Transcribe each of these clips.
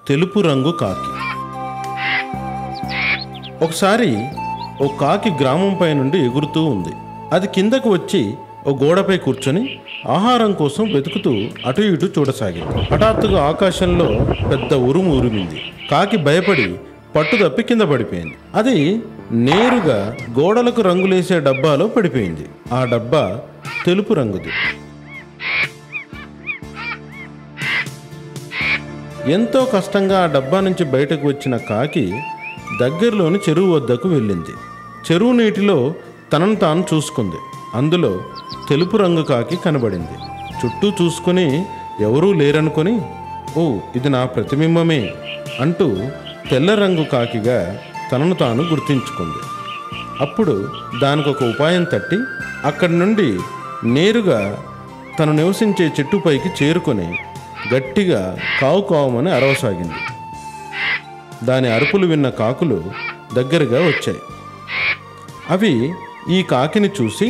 తెలుపు రంగు కాకి ఒకసారి ఓ కాకి గ్రామంపై నుండి ఎగురుతూ ఉంది అది కిందకు వచ్చి ఓ గోడపై కూర్చొని ఆహారం కోసం వెతుకుతూ అటు ఇటు చూడసాగింది హఠాత్తుగా ఆకాశంలో పెద్ద ఉరుము ఉరిమింది కాకి భయపడి పట్టు తప్పి కింద పడిపోయింది అది నేరుగా గోడలకు రంగులేసే డబ్బాలో పడిపోయింది ఆ డబ్బా తెలుపు రంగుది ఎంతో కష్టంగా ఆ డబ్బా నుంచి బయటకు వచ్చిన కాకి దగ్గరలోని చెరువు వద్దకు వెళ్ళింది చెరువు నీటిలో తనను తాను చూసుకుంది అందులో తెలుపు రంగు కాకి కనబడింది చుట్టూ చూసుకుని ఎవరూ లేరనుకొని ఓ ఇది నా ప్రతిబింబమే అంటూ తెల్ల రంగు కాకిగా తనను తాను గుర్తించుకుంది అప్పుడు దానికి ఒక ఉపాయం తట్టి అక్కడి నుండి నేరుగా తను నివసించే చెట్టుపైకి చేరుకొని గట్టిగా కావు కావమని అరవసాగింది దాని అరుపులు విన్న కాకులు దగ్గరగా వచ్చాయి అవి ఈ కాకిని చూసి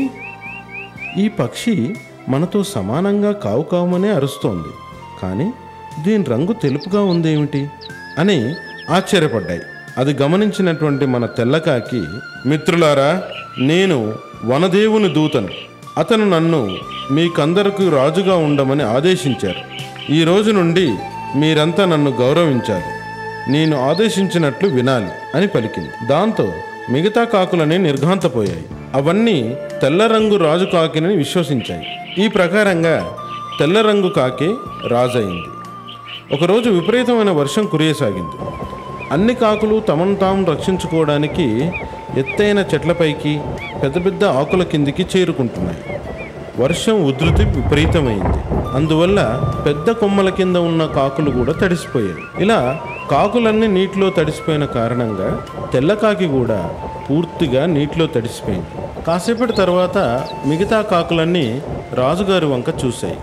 ఈ పక్షి మనతో సమానంగా కావు కావమనే అరుస్తోంది కానీ దీని రంగు తెలుపుగా ఉందేమిటి అని ఆశ్చర్యపడ్డాయి అది గమనించినటువంటి మన తెల్లకాకి మిత్రులారా నేను వనదేవుని దూతను అతను నన్ను మీకందరకు రాజుగా ఉండమని ఆదేశించారు ఈ రోజు నుండి మీరంతా నన్ను గౌరవించాలి నేను ఆదేశించినట్లు వినాలి అని పలికింది దాంతో మిగతా కాకులని నిర్ఘాంతపోయాయి అవన్నీ తెల్ల రంగు రాజు కాకిని విశ్వసించాయి ఈ ప్రకారంగా తెల్ల రంగు కాకే రాజయింది ఒకరోజు విపరీతమైన వర్షం కురియసాగింది అన్ని కాకులు తమను తాము రక్షించుకోవడానికి ఎత్తైన చెట్లపైకి పెద్ద పెద్ద ఆకుల కిందికి చేరుకుంటున్నాయి వర్షం ఉధృతి విపరీతమైంది అందువల్ల పెద్ద కొమ్మల కింద ఉన్న కాకులు కూడా తడిసిపోయాయి ఇలా కాకులన్నీ నీటిలో తడిసిపోయిన కారణంగా తెల్లకాకి కూడా పూర్తిగా నీటిలో తడిసిపోయింది కాసేపటి తర్వాత మిగతా కాకులన్నీ రాజుగారి వంక చూశాయి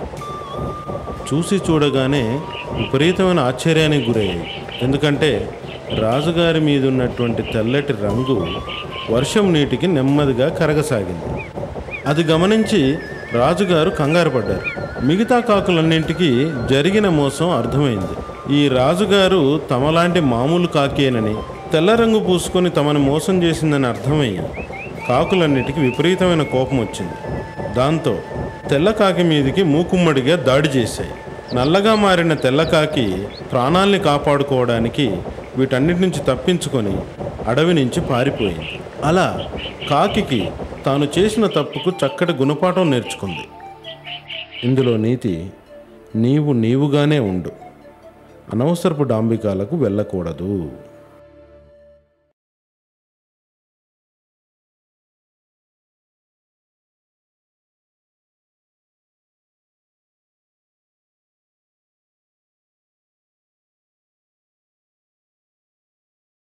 చూసి చూడగానే విపరీతమైన ఆశ్చర్యానికి గురయ్యాయి ఎందుకంటే రాజుగారి మీద ఉన్నటువంటి తెల్లటి రంగు వర్షం నీటికి నెమ్మదిగా కరగసాగింది అది గమనించి రాజుగారు కంగారు పడ్డారు మిగతా కాకులన్నింటికి జరిగిన మోసం అర్థమైంది ఈ రాజుగారు తమలాంటి మామూలు కాకేనని తెల్ల రంగు పూసుకొని తమను మోసం చేసిందని అర్థమయ్యి కాకులన్నిటికీ విపరీతమైన కోపం వచ్చింది దాంతో తెల్లకాకి మీదికి మూకుమ్మడిగా దాడి చేశాయి నల్లగా మారిన తెల్లకాకి ప్రాణాల్ని కాపాడుకోవడానికి వీటన్నిటి నుంచి తప్పించుకొని అడవి నుంచి పారిపోయింది అలా కాకికి తాను చేసిన తప్పుకు చక్కటి గుణపాఠం నేర్చుకుంది ఇందులో నీతి నీవు నీవుగానే ఉండు అనవసరపు డాంబికాలకు వెళ్ళకూడదు